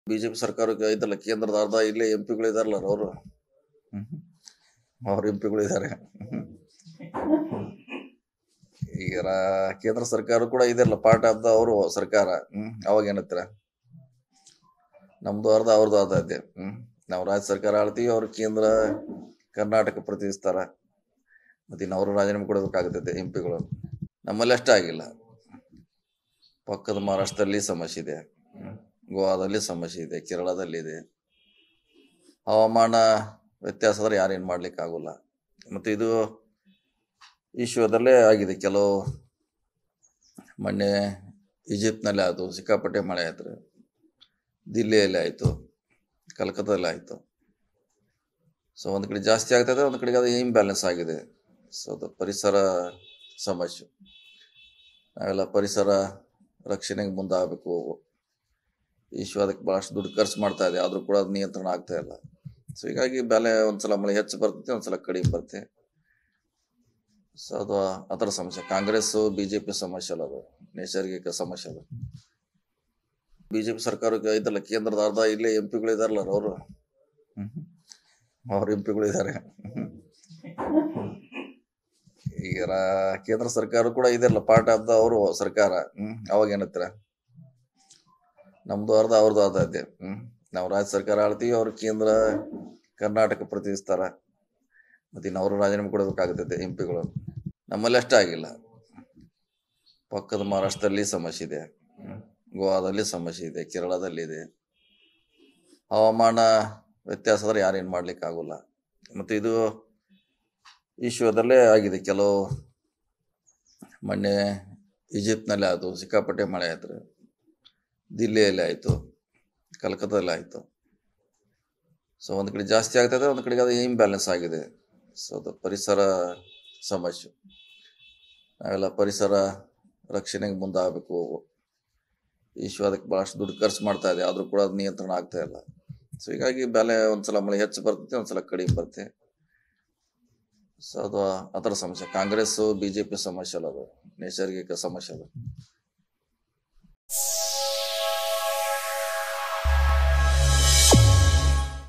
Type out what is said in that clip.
BJP ಸರ್ಕಾರಕ್ಕೆ ಐತಲ್ಲ ಕೇಂದ್ರದ ಅರ್ಧ ಇಲ್ಲೇ ಎಂ ಪಿಗಳು ಇದಾರಲ್ಲ ಅವರು ಅವ್ರ ಎಂ ಪಿಗಳು ಇದ್ದಾರೆ ಈಗ ರಾ- ಕೇಂದ್ರ ಸರ್ಕಾರ ಕೂಡ ಇದೆಲ್ಲ ಪಾರ್ಟ್ ಆಫ್ ದ ಅವರು ಸರ್ಕಾರ ಹ್ಮ್ ಅವಾಗ ಏನತ್ತರ ನಮ್ದು ಅರ್ಧ ಅವ್ರದ್ದು ಅರ್ಧ ಇದೆ ಹ್ಮ್ ನಾವು ರಾಜ್ಯ ಸರ್ಕಾರ ಆಳ್ತೀವಿ ಅವ್ರು ಕೇಂದ್ರ ಕರ್ನಾಟಕ ಪ್ರತಿನಿಧಿಸ್ತಾರ ಮತ್ತೆ ಇನ್ನು ಅವರು ರಾಜೀನಾಮೆ ಕೊಡಬೇಕಾಗುತ್ತದೆ ಎಂ ಪಿಗಳು ನಮ್ಮಲ್ಲಿ ಅಷ್ಟೇ ಆಗಿಲ್ಲ ಪಕ್ಕದ ಮಹಾರಾಷ್ಟ್ರದಲ್ಲಿ ಸಮಸ್ಯೆ ಇದೆ ಹ್ಮ್. ಗೋವಾದಲ್ಲಿ ಸಮಸ್ಯೆ ಇದೆ ಕೇರಳದಲ್ಲಿ ಇದೆ ಹವಾಮಾನ ವ್ಯತ್ಯಾಸ ಆದ್ರೆ ಯಾರೇನು ಮಾಡ್ಲಿಕ್ಕೆ ಆಗೋಲ್ಲ ಮತ್ತು ಇದು ವಿಶ್ವದಲ್ಲೇ ಆಗಿದೆ ಕೆಲವು ಮೊನ್ನೆ ಈಜಿಪ್ಟ್ನಲ್ಲಿ ಆಯಿತು ಸಿಕ್ಕಾಪಟ್ಟೆ ಮಳೆ ಆಯ್ತು ದಿಲ್ಲಿಯಲ್ಲಿ ಆಯಿತು ಕಲ್ಕತ್ತಾದಲ್ಲಿ ಆಯಿತು ಸೊ ಒಂದು ಕಡೆ ಜಾಸ್ತಿ ಆಗ್ತದೆ ಒಂದು ಕಡೆಗೆ ಅದು ಇಂಬ್ಯಾಲೆನ್ಸ್ ಆಗಿದೆ ಸೊ ಅದು ಪರಿಸರ ಸಮಸ್ಯೆ ನಾವೆಲ್ಲ ಪರಿಸರ ರಕ್ಷಣೆಗೆ ಮುಂದಾಗಬೇಕು ವಿಶ್ವ ಅದಕ್ಕೆ ಭಾಳಷ್ಟು ದುಡ್ಡು ಖರ್ಚು ಮಾಡ್ತಾ ಇದೆ ಆದರೂ ಕೂಡ ಅದು ನಿಯಂತ್ರಣ ಆಗ್ತಾ ಇಲ್ಲ ಸೊ ಹೀಗಾಗಿ ಬೆಲೆ ಒಂದ್ಸಲ ಮಳೆ ಹೆಚ್ಚು ಬರ್ತೈತೆ ಒಂದ್ಸಲ ಕಡಿಮೆ ಬರುತ್ತೆ ಸೊ ಅದು ಆ ಥರ ಸಮಸ್ಯೆ ಕಾಂಗ್ರೆಸ್ ಬಿ ಜೆ ಪಿ ಸಮಸ್ಯೆ ಅಲ್ಲ ಅದು ನೈಸರ್ಗಿಕ ಸಮಸ್ಯೆ ಅದು ಬಿ ಜೆ ಪಿ ಸರ್ಕಾರಕ್ಕೆ ಐತಲ್ಲ ಕೇಂದ್ರದ ಅರ್ಧ ಇಲ್ಲೇ ಎಂ ಪಿಗಳು ಇದಾರಲ್ಲ ಅವರು ಅವ್ರ ಎಂ ಪಿಗಳು ಇದ್ದಾರೆ ಈಗ ರಾ- ಕೇಂದ್ರ ಸರ್ಕಾರ ಕೂಡ ಇದೆಲ್ಲ ಪಾರ್ಟ್ ಆಫ್ ದ ಅವರು ಸರ್ಕಾರ ಹ್ಮ್ ಅವಾಗ ಏನತ್ತರ ನಮ್ದು ಅರ್ಧ ಅವ್ರದ್ದು ಅರ್ಧ ಇದೆ ಹ್ಮ್ ನಾವು ರಾಜ್ಯ ಸರ್ಕಾರ ಆಳ್ತೀವಿ ಅವ್ರು ಕೇಂದ್ರ ಕರ್ನಾಟಕ ಪ್ರತಿನಿಧಿಸ್ತಾರ ಮತ್ತೆ ಇನ್ನು ಅವರು ರಾಜೀನಾಮೆ ಕೊಡಬೇಕಾಗುತ್ತದೆ ಎಂ ಪಿಗಳು ನಮ್ಮಲ್ಲಿ ಅಷ್ಟೇ ಆಗಿಲ್ಲ ಪಕ್ಕದ ಮಹಾರಾಷ್ಟ್ರದಲ್ಲಿ ಸಮಸ್ಯೆ ಇದೆ ಹ್ಮ್. ಗೋವಾದಲ್ಲಿ ಸಮಸ್ಯೆ ಇದೆ ಕೇರಳದಲ್ಲಿ ಇದೆ ಹವಾಮಾನ ವ್ಯತ್ಯಾಸ ಆದ್ರೆ ಯಾರೇನು ಮಾಡ್ಲಿಕ್ಕೆ ಆಗೋಲ್ಲ ಮತ್ತು ಇದು ವಿಶ್ವದಲ್ಲೇ ಆಗಿದೆ ಕೆಲವು ಮೊನ್ನೆ ಈಜಿಪ್ಟ್ನಲ್ಲಿ ಆಯಿತು ಸಿಕ್ಕಾಪಟ್ಟೆ ಮಳೆ ಆಯ್ತು ದಿಲ್ಲಿಯಲ್ಲಿ ಆಯಿತು ಕಲ್ಕತ್ತಾದಲ್ಲಿ ಆಯಿತು ಸೊ ಒಂದು ಕಡೆ ಜಾಸ್ತಿ ಆಗ್ತದೆ ಒಂದು ಕಡೆಗೆ ಅದು ಇಂಬ್ಯಾಲೆನ್ಸ್ ಆಗಿದೆ ಸೊ ಅದು ಪರಿಸರ ಸಮಸ್ಯೆ ನಾವೆಲ್ಲ ಪರಿಸರ ರಕ್ಷಣೆಗೆ ಮುಂದಾಗಬೇಕು ವಿಶ್ವ ಅದಕ್ಕೆ ಭಾಳಷ್ಟು ದುಡ್ಡು ಖರ್ಚು ಮಾಡ್ತಾ ಇದೆ ಆದರೂ ಕೂಡ ಅದು ನಿಯಂತ್ರಣ ಆಗ್ತಾ ಇಲ್ಲ ಸೊ ಹೀಗಾಗಿ ಬೆಲೆ ಒಂದ್ಸಲ ಮಳೆ ಹೆಚ್ಚು ಬರ್ತೈತೆ ಒಂದ್ಸಲ ಕಡಿಮೆ ಬರುತ್ತೆ ಸೊ ಅದು ಆ ಥರ ಸಮಸ್ಯೆ ಕಾಂಗ್ರೆಸ್ ಬಿ ಜೆ ಪಿ ಸಮಸ್ಯೆ ಅಲ್ಲ ಅದು ನೈಸರ್ಗಿಕ ಸಮಸ್ಯೆ ಅದು